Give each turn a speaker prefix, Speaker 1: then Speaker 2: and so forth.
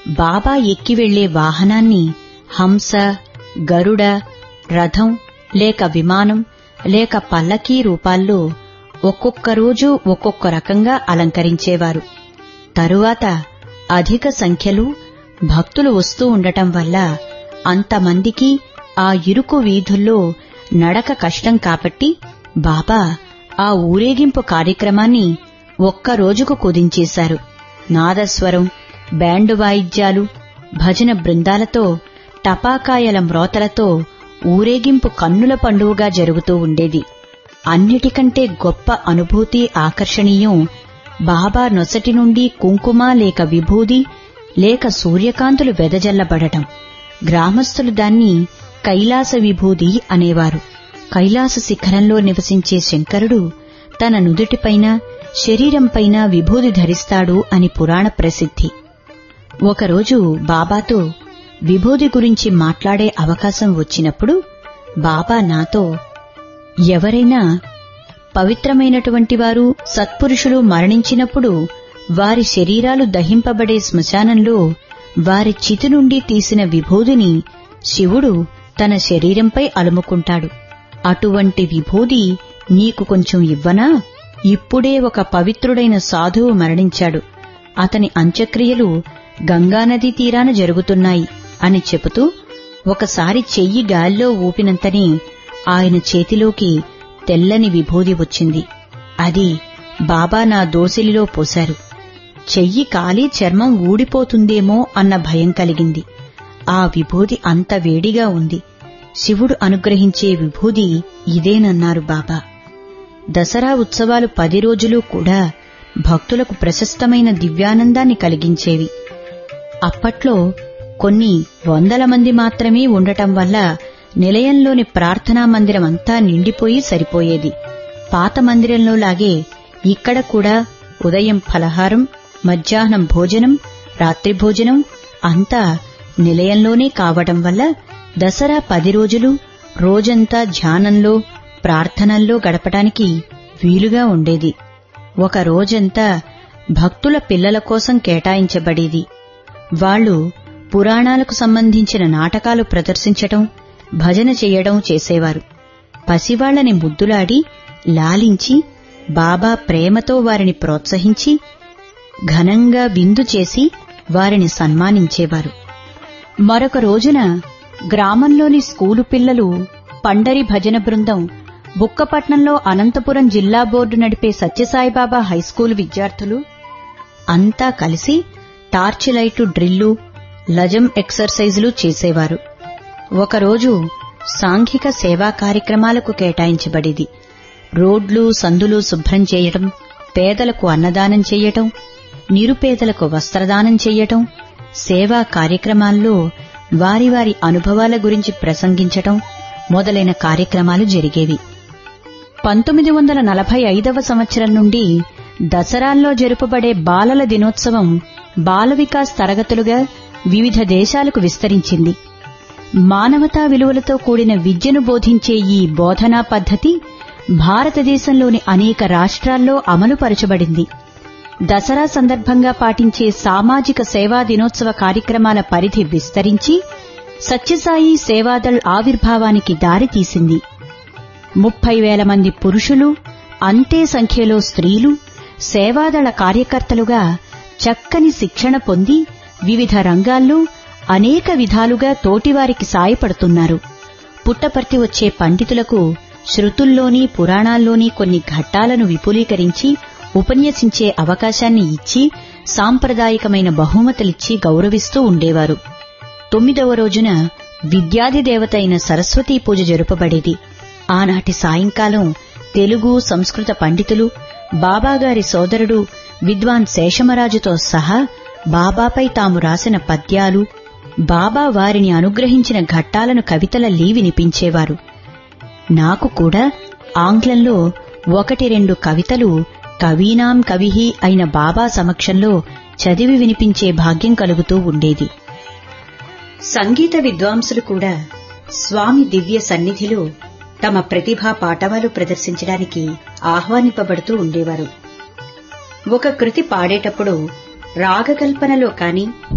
Speaker 1: బాబా ఎక్కి వెళ్లే వాహనాన్ని హంస గరుడ రథం లేక విమానం లేక పల్లకీ రూపాల్లో ఒక్కొక్క రోజు ఒక్కొక్క రకంగా అలంకరించేవారు తరువాత అధిక సంఖ్యలో భక్తులు వస్తూ ఉండటం వల్ల అంతమందికి ఆ ఇరుకు వీధుల్లో నడక కష్టం కాబట్టి బాబా ఆ ఊరేగింపు కార్యక్రమాన్ని ఒక్క రోజుకు కుదించేశారు నాదస్వరం బ్యాండు వాయిద్యాలు భజన బృందాలతో టపాకాయల మ్రోతలతో ఊరేగింపు కన్నుల పండువగా జరుగుతూ ఉండేది అన్నిటికంటే గొప్ప అనుభూతి ఆకర్షణీయం బాబా నొసటి నుండి కుంకుమ లేక విభూది లేక సూర్యకాంతులు వెదజల్లబడటం గ్రామస్తులు దాన్ని కైలాస విభూది అనేవారు కైలాస శిఖరంలో నివసించే శంకరుడు తన నుదుటిపైన శరీరంపైన విభూది ధరిస్తాడు అని పురాణ ప్రసిద్ధి ఒకరోజు బాబాతో విభూది గురించి మాట్లాడే అవకాశం వచ్చినప్పుడు బాబా నాతో ఎవరైనా పవిత్రమైనటువంటి వారు సత్పురుషులు మరణించినప్పుడు వారి శరీరాలు దహింపబడే శ్మశానంలో వారి చితి నుండి తీసిన విభూదిని శివుడు తన శరీరంపై అలుముకుంటాడు అటువంటి విభూది నీకు కొంచెం ఇవ్వనా ఇప్పుడే ఒక పవిత్రుడైన సాధువు మరణించాడు అతని అంత్యక్రియలు గంగానదీ తీరాన జరుగుతున్నాయి అని చెబుతూ ఒకసారి చెయ్యి గాల్లో ఊపినంతనే ఆయన చేతిలోకి తెల్లని విభూది వచ్చింది అది బాబా నా దోసిలిలో పోశారు చెయ్యి కాలి చర్మం ఊడిపోతుందేమో అన్న భయం కలిగింది ఆ విభూది అంత వేడిగా ఉంది శివుడు అనుగ్రహించే విభూది ఇదేనన్నారు బాబా దసరా ఉత్సవాలు పది రోజులు కూడా భక్తులకు ప్రశస్తమైన దివ్యానందాన్ని కలిగించేవి అప్పట్లో కొన్ని వందల మంది మాత్రమే ఉండటం వల్ల నిలయంలోని ప్రార్థనా మందిరం అంతా నిండిపోయి సరిపోయేది పాత మందిరంలో లాగే ఇక్కడ కూడా ఉదయం ఫలహారం మధ్యాహ్నం భోజనం రాత్రి భోజనం అంతా నిలయంలోనే కావటం వల్ల దసరా పది రోజులు రోజంతా ధ్యానంలో ప్రార్థనల్లో గడపటానికి వీలుగా ఉండేది ఒక రోజంతా భక్తుల పిల్లల కోసం కేటాయించబడేది వాళ్లు పురాణాలకు సంబంధించిన నాటకాలు ప్రదర్శించటం భజన చెయ్యడం చేసేవారు పసివాళ్లని ముద్దులాడి లాలించి బాబా ప్రేమతో వారిని ప్రోత్సహించి ఘనంగా విందు చేసి వారిని సన్మానించేవారు మరొక రోజున గ్రామంలోని స్కూలు పిల్లలు పండరి భజన బృందం బుక్కపట్నంలో అనంతపురం జిల్లా బోర్డు నడిపే సత్యసాయిబాబా హైస్కూలు విద్యార్థులు అంతా కలిసి టార్చ్ లైటు డ్రిల్లు లజం ఎక్సర్సైజులు చేసేవారు ఒకరోజు సాంఘిక సేవా కార్యక్రమాలకు కేటాయించబడేది రోడ్లు సందులు శుభ్రం చేయటం పేదలకు అన్నదానం చెయ్యటం నిరుపేదలకు వస్త్రదానం చెయ్యటం సేవా కార్యక్రమాల్లో వారి వారి అనుభవాల గురించి ప్రసంగించటం మొదలైన కార్యక్రమాలు జరిగేవి పంతొమ్మిది వందల నలభై ఐదవ సంవత్సరం నుండి దసరాల్లో జరుపబడే బాలల దినోత్సవం బాల వికాస్ తరగతులుగా వివిధ దేశాలకు విస్తరించింది మానవతా విలువలతో కూడిన విద్యను బోధించే ఈ బోధనా పద్ధతి భారతదేశంలోని అనేక రాష్ట్రాల్లో అమలుపరచబడింది దసరా సందర్భంగా పాటించే సామాజిక సేవా దినోత్సవ కార్యక్రమాల పరిధి విస్తరించి సత్యసాయి సేవాదళ్ ఆవిర్భావానికి దారితీసింది ముప్పై వేల మంది పురుషులు అంతే సంఖ్యలో స్త్రీలు సేవాదళ కార్యకర్తలుగా చక్కని శిక్షణ పొంది వివిధ రంగాల్లో అనేక విధాలుగా తోటివారికి సాయపడుతున్నారు పుట్టపర్తి వచ్చే పండితులకు శృతుల్లోని పురాణాల్లోని కొన్ని ఘట్టాలను విపులీకరించి ఉపన్యసించే అవకాశాన్ని ఇచ్చి సాంప్రదాయకమైన బహుమతులిచ్చి గౌరవిస్తూ ఉండేవారు తొమ్మిదవ రోజున విద్యాది దేవత అయిన సరస్వతీ పూజ జరుపబడేది ఆనాటి సాయంకాలం తెలుగు సంస్కృత పండితులు బాబాగారి సోదరుడు విద్వాన్ శేషమరాజుతో సహా బాబాపై తాము రాసిన పద్యాలు బాబా వారిని అనుగ్రహించిన ఘట్టాలను కవితలల్లీ వినిపించేవారు నాకు కూడా ఆంగ్లంలో ఒకటి రెండు కవితలు కవీనాం కవిహి అయిన బాబా సమక్షంలో చదివి వినిపించే భాగ్యం కలుగుతూ ఉండేది సంగీత విద్వాంసులు కూడా స్వామి దివ్య సన్నిధిలో తమ ప్రతిభా పాటవాలు ప్రదర్శించడానికి ఆహ్వానింపబడుతూ ఉండేవారు ఒక కృతి పాడేటప్పుడు రాగకల్పనలో కాని